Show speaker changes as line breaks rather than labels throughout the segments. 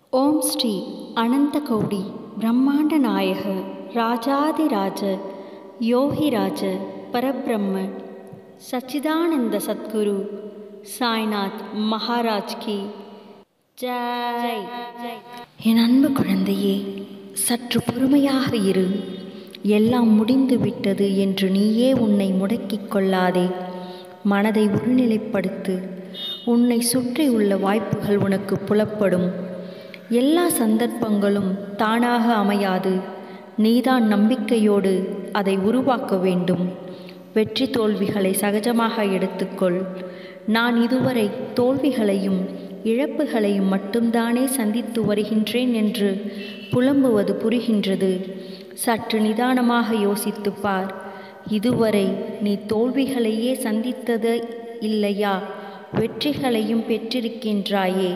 ஓம் ஸ்ரீ அனந்தகௌடி பிரம்மாண்ட நாயக ராஜாதிராஜ யோகிராஜ பரபிரம்ம சச்சிதானந்த சத்குரு சாய்நாத் மகாராஜ் கி ஜெய் என் அன்பு குழந்தையே சற்று பொறுமையாக இரு எல்லாம் முடிந்து விட்டது என்று நீயே உன்னை முடக்கிக் கொள்ளாதே மனதை ஒருநிலைப்படுத்து உன்னை சுற்றி உள்ள வாய்ப்புகள் உனக்கு புலப்படும் எல்லா சந்தர்ப்பங்களும் தானாக அமையாது நீதான் நம்பிக்கையோடு அதை உருவாக்க வேண்டும் வெற்றி தோல்விகளை சகஜமாக எடுத்துக்கொள் நான் இதுவரை தோல்விகளையும் இழப்புகளையும் மட்டும்தானே சந்தித்து வருகின்றேன் என்று புலம்புவது புரிகின்றது சற்று நிதானமாக யோசித்துப் பார் இதுவரை நீ தோல்விகளையே சந்தித்தது இல்லையா வெற்றிகளையும் பெற்றிருக்கின்றாயே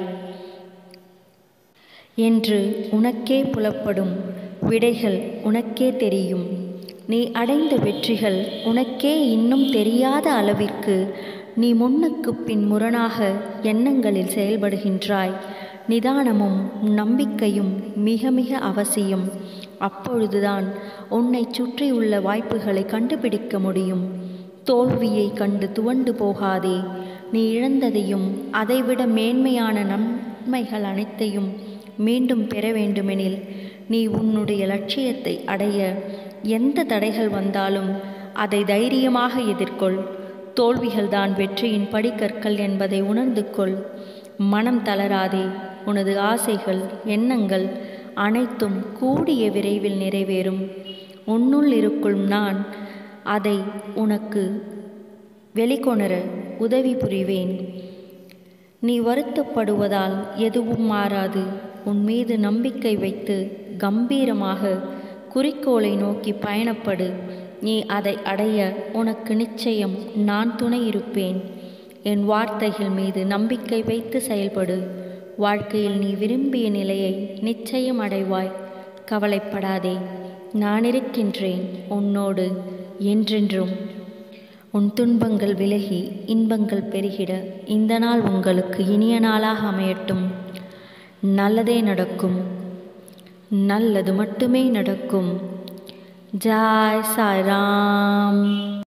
என்று உனக்கே புலப்படும் விடைகள் உனக்கே தெரியும் நீ அடைந்த வெற்றிகள் உனக்கே இன்னும் தெரியாத அளவிற்கு நீ முன்னுக்கு பின் முரணாக எண்ணங்களில் செயல்படுகின்றாய் நிதானமும் நம்பிக்கையும் மிக மிக அவசியம் அப்பொழுதுதான் உன்னை சுற்றியுள்ள வாய்ப்புகளை கண்டுபிடிக்க முடியும் தோல்வியை கண்டு துவண்டு போகாதே நீ இழந்ததையும் அதைவிட மேன்மையான நன்மைகள் அனைத்தையும் மீண்டும் பெற வேண்டுமெனில் நீ உன்னுடைய லட்சியத்தை அடைய எந்த தடைகள் வந்தாலும் அதை தைரியமாக எதிர்கொள் தோல்விகள்தான் வெற்றியின் படிக்கற்கள் என்பதை உணர்ந்து கொள் மனம் தளராதே உனது ஆசைகள் எண்ணங்கள் அனைத்தும் கூடிய விரைவில் நிறைவேறும் உன்னுள் இருக்கும் நான் அதை உனக்கு வெளிக்கொணர உதவி புரிவேன் நீ வருத்தப்படுவதால் எதுவும் மாறாது உன் மீது நம்பிக்கை வைத்து கம்பீரமாக குறிக்கோளை நோக்கி பயணப்படு நீ அதை அடைய உனக்கு நிச்சயம் நான் துணை இருப்பேன் என் வார்த்தைகள் மீது நம்பிக்கை வைத்து செயல்படு வாழ்க்கையில் நீ விரும்பிய நிலையை நிச்சயம் அடைவாய் கவலைப்படாதே நான் இருக்கின்றேன் உன்னோடு என்றென்றும் உன் துன்பங்கள் விலகி இன்பங்கள் பெருகிட இந்த நாள் உங்களுக்கு இனிய நாளாக அமையட்டும் நல்லதே நடக்கும் நல்லது மட்டுமே நடக்கும் ஜாய் சாய்ராம்